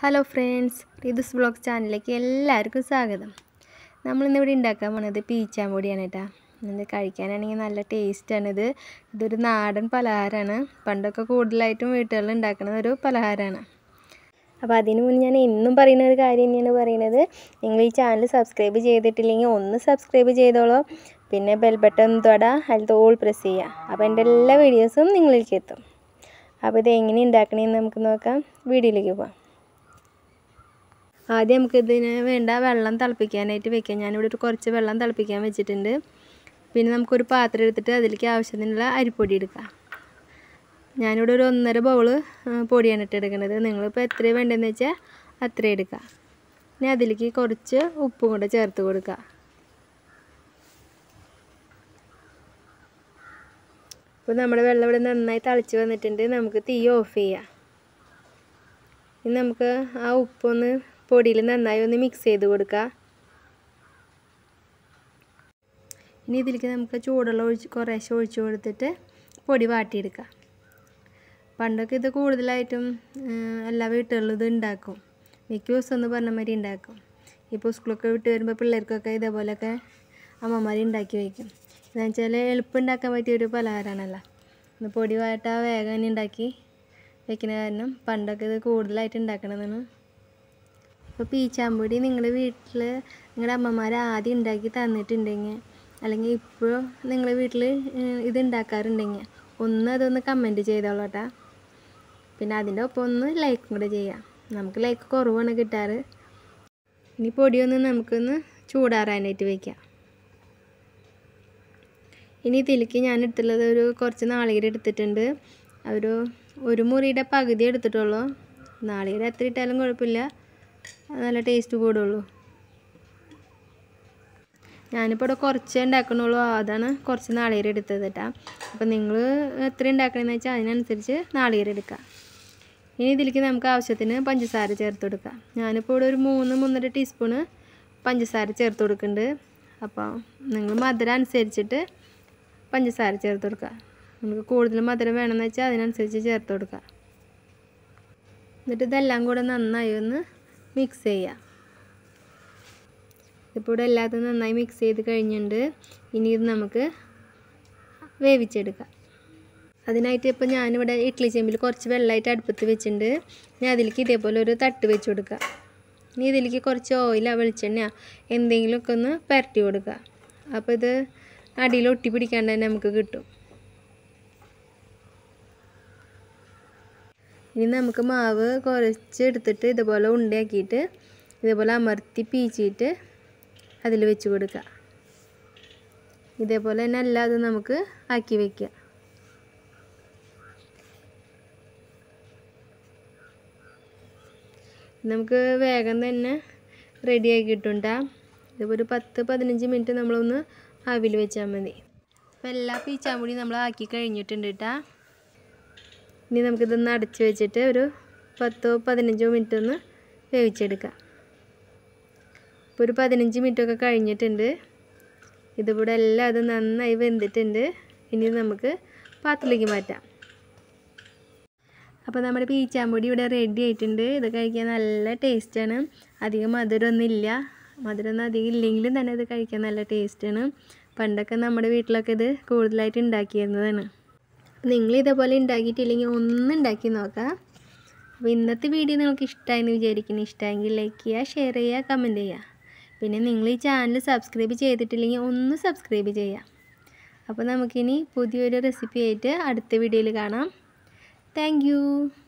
hello friends റിതുസ് vlog ചാനലിലേക്ക് എല്ലാവർക്കും സ്വാഗതം നമ്മളിന്നിവിടെ ഉണ്ടാക്കാൻ പോണത് പീച്ചാമ്പൊടിയാണ് കേട്ടോ ഇത് കഴിക്കാനാണെങ്കിൽ നല്ല ടേസ്റ്റാണിത് ഇതൊരു നാടൻ പലഹാരമാണ് പണ്ടൊക്കെ കൂടുതലായിട്ടും വീട്ടുകളിൽ ഉണ്ടാക്കുന്ന ഒരു പലഹാരമാണ് അപ്പോൾ അതിന് മുന്നേ ഞാൻ എന്നും പറയുന്ന ഒരു കാര്യം തന്നെയാണ് പറയുന്നത് നിങ്ങൾ ഈ ചാനൽ സബ്സ്ക്രൈബ് ചെയ്തിട്ടില്ലെങ്കിൽ ഒന്ന് സബ്സ്ക്രൈബ് ചെയ്തോളൂ പിന്നെ ബെൽ ബട്ടൺ തൊട അതിൽ ഓൾ പ്രസ് ചെയ്യുക അപ്പോൾ എൻ്റെ എല്ലാ വീഡിയോസും നിങ്ങളിലേക്ക് എത്തും അപ്പോൾ ഇത് എങ്ങനെ ഉണ്ടാക്കണമെന്ന് നമുക്ക് നോക്കാം വീഡിയോയിലേക്ക് പോകാം ആദ്യം നമുക്ക് ഇതിന് വേണ്ട വെള്ളം തിളപ്പിക്കാനായിട്ട് വെക്കാം ഞാനിവിടെ ഒരു കുറച്ച് വെള്ളം തിളപ്പിക്കാൻ വെച്ചിട്ടുണ്ട് പിന്നെ നമുക്കൊരു പാത്രം എടുത്തിട്ട് അതിലേക്ക് ആവശ്യത്തിനുള്ള അരിപ്പൊടി എടുക്കാം ഞാനിവിടെ ഒരു ഒന്നര ബൗള് പൊടിയാണ് ഇട്ട് എടുക്കുന്നത് നിങ്ങളിപ്പോൾ എത്രയാണ് വേണ്ടതെന്ന് വെച്ചാൽ അത്രയും എടുക്കുക ഇനി അതിലേക്ക് കുറച്ച് ഉപ്പും കൂടെ ചേർത്ത് കൊടുക്കുക ഇപ്പോൾ നമ്മുടെ വെള്ളം ഇവിടെ നന്നായി തിളച്ച് വന്നിട്ടുണ്ട് നമുക്ക് തീ ഓഫ് ചെയ്യാം ഇനി നമുക്ക് ആ ഉപ്പൊന്ന് പൊടിയിൽ നന്നായി ഒന്ന് മിക്സ് ചെയ്ത് കൊടുക്കുക ഇനി ഇതിലേക്ക് നമുക്ക് ചൂടുള്ള ഒഴിച്ച് കുറേശ്ശെ ഒഴിച്ച് കൊടുത്തിട്ട് പൊടി വാട്ടിയെടുക്കാം പണ്ടൊക്കെ ഇത് കൂടുതലായിട്ടും എല്ലാ വീട്ടുകളിലും ഇത് ഉണ്ടാക്കും മിക്ക ദിവസം എന്ന് പറഞ്ഞ മാതിരി ഉണ്ടാക്കും ഇപ്പോൾ സ്കൂളൊക്കെ വിട്ട് വരുമ്പോൾ പിള്ളേർക്കൊക്കെ ഇതേപോലെയൊക്കെ അമ്മമാർ ഉണ്ടാക്കി വയ്ക്കും എന്താണെന്ന് വെച്ചാൽ എളുപ്പം ഉണ്ടാക്കാൻ പറ്റിയ ഒരു പലഹാരമാണല്ലോ ഒന്ന് പൊടി വാട്ടാ വേഗം തന്നെ ഉണ്ടാക്കി വെക്കുന്ന കാരണം പണ്ടൊക്കെ ഇത് കൂടുതലായിട്ട് ഉണ്ടാക്കണതാണ് ഇപ്പോൾ പീച്ചാമ്പൊടി നിങ്ങളുടെ വീട്ടിൽ നിങ്ങളുടെ അമ്മമാർ ആദ്യം ഉണ്ടാക്കി തന്നിട്ടുണ്ടെങ്കിൽ അല്ലെങ്കിൽ ഇപ്പോൾ നിങ്ങളുടെ വീട്ടിൽ ഇത് ഉണ്ടാക്കാറുണ്ടെങ്കിൽ ഒന്ന് അതൊന്ന് കമൻറ്റ് ചെയ്തോളൂ കേട്ടോ പിന്നെ അതിൻ്റെ ഒപ്പം ഒന്ന് ലൈക്കും കൂടെ ചെയ്യാം നമുക്ക് ലൈക്ക് കുറവാണ് കിട്ടാറ് ഇനി പൊടിയൊന്ന് നമുക്കൊന്ന് ചൂടാറാനായിട്ട് വയ്ക്കാം ഇനി ഇതിലേക്ക് ഞാൻ എടുത്തുള്ളത് ഒരു കുറച്ച് നാളികേരം എടുത്തിട്ടുണ്ട് ഒരു ഒരു മുറിയുടെ പകുതി എടുത്തിട്ടുള്ളൂ നാളികേരം എത്ര ഇട്ടാലും കുഴപ്പമില്ല നല്ല ടേസ്റ്റ് കൂടുള്ളൂ ഞാനിപ്പോൾ ഇവിടെ കുറച്ച് ഉണ്ടാക്കണുള്ളൂ അതാണ് കുറച്ച് നാളികേരം എടുത്തത് കേട്ടോ അപ്പോൾ നിങ്ങൾ എത്ര ഉണ്ടാക്കണമെന്ന് വെച്ചാൽ അതിനനുസരിച്ച് നാളികേരം എടുക്കുക ഇനി ഇതിലേക്ക് നമുക്ക് ആവശ്യത്തിന് പഞ്ചസാര ചേർത്ത് കൊടുക്കാം ഞാനിപ്പോൾ ഇവിടെ ഒരു മൂന്ന് മൂന്നര ടീസ്പൂണ് പഞ്ചസാര ചേർത്ത് കൊടുക്കുന്നുണ്ട് അപ്പോൾ നിങ്ങൾ മധുരം അനുസരിച്ചിട്ട് പഞ്ചസാര ചേർത്ത് കൊടുക്കുക നമുക്ക് കൂടുതൽ മധുരം വേണമെന്ന് വെച്ചാൽ അതിനനുസരിച്ച് ചേർത്ത് കൊടുക്കുക എന്നിട്ട് ഇതെല്ലാം കൂടെ നന്നായി ഒന്ന് മിക്സ് ചെയ്യുക ഇപ്പോൾ ഇവിടെ എല്ലാത്തും നന്നായി മിക്സ് ചെയ്ത് കഴിഞ്ഞിട്ടുണ്ട് ഇനി ഇത് നമുക്ക് വേവിച്ചെടുക്കാം അതിനായിട്ട് ഇപ്പോൾ ഞാനിവിടെ ഇഡ്ഡലി ചെമ്പിൽ കുറച്ച് വെള്ളമായിട്ട് അടുപ്പത്ത് വെച്ചിട്ടുണ്ട് ഞാൻ അതിലേക്ക് ഇതേപോലെ ഒരു തട്ട് വെച്ച് കൊടുക്കുക ഇനി ഇതിലേക്ക് കുറച്ച് ഓയിലോ വെളിച്ചെണ്ണയോ എന്തെങ്കിലുമൊക്കെ ഒന്ന് പുരട്ടി കൊടുക്കുക അപ്പോൾ ഇത് അടിയിൽ ഒട്ടി പിടിക്കാണ്ട് തന്നെ നമുക്ക് കിട്ടും ഇനി നമുക്ക് മാവ് കുറച്ച് എടുത്തിട്ട് ഇതുപോലെ ഉണ്ടയാക്കിയിട്ട് ഇതേപോലെ അമർത്തി പീച്ചിട്ട് അതിൽ വെച്ച് കൊടുക്കുക ഇതേപോലെ തന്നെ അല്ലാതെ നമുക്ക് ആക്കി വയ്ക്കുക നമുക്ക് വേഗം തന്നെ റെഡിയാക്കി കിട്ടുണ്ടാ ഇതിപ്പോൾ ഒരു പത്ത് പതിനഞ്ച് മിനിറ്റ് നമ്മളൊന്ന് ആവിൽ വെച്ചാൽ മതി അപ്പോൾ എല്ലാ പീച്ചാമ്പൊടി നമ്മൾ ആക്കി കഴിഞ്ഞിട്ടുണ്ട് കേട്ടാ ഇനി നമുക്കിതൊന്ന് അടച്ച് വെച്ചിട്ട് ഒരു പത്തോ പതിനഞ്ചോ മിനിറ്റ് ഒന്ന് വേവിച്ചെടുക്കാം ഇപ്പോൾ ഒരു പതിനഞ്ച് മിനിറ്റൊക്കെ കഴിഞ്ഞിട്ടുണ്ട് ഇതിവിടെ എല്ലാം അത് നന്നായി വെന്തിട്ടുണ്ട് ഇനി നമുക്ക് പാത്രത്തിലേക്ക് മാറ്റാം അപ്പോൾ നമ്മുടെ പീച്ചാമ്പൊടി ഇവിടെ റെഡി ആയിട്ടുണ്ട് ഇത് കഴിക്കാൻ നല്ല ടേസ്റ്റാണ് അധികം മധുരമൊന്നും ഇല്ല മധുരമൊന്നും അധികം ഇല്ലെങ്കിലും തന്നെ ഇത് കഴിക്കാൻ നല്ല ടേസ്റ്റാണ് പണ്ടൊക്കെ നമ്മുടെ വീട്ടിലൊക്കെ ഇത് കൂടുതലായിട്ട് ഉണ്ടാക്കിയിരുന്നതാണ് നിങ്ങൾ ഇതേപോലെ ഉണ്ടാക്കിയിട്ടില്ലെങ്കിൽ ഒന്ന് ഉണ്ടാക്കി നോക്കാം അപ്പോൾ ഇന്നത്തെ വീഡിയോ നിങ്ങൾക്ക് ഇഷ്ടമായെന്ന് വിചാരിക്കുന്നു ഇഷ്ടമെങ്കിൽ ലൈക്ക് ചെയ്യുക ഷെയർ ചെയ്യുക കമൻറ്റ് ചെയ്യുക പിന്നെ നിങ്ങൾ ഈ ചാനൽ സബ്സ്ക്രൈബ് ചെയ്തിട്ടില്ലെങ്കിൽ ഒന്ന് സബ്സ്ക്രൈബ് ചെയ്യുക അപ്പോൾ നമുക്കിനി പുതിയൊരു റെസിപ്പി ആയിട്ട് അടുത്ത വീഡിയോയിൽ കാണാം താങ്ക്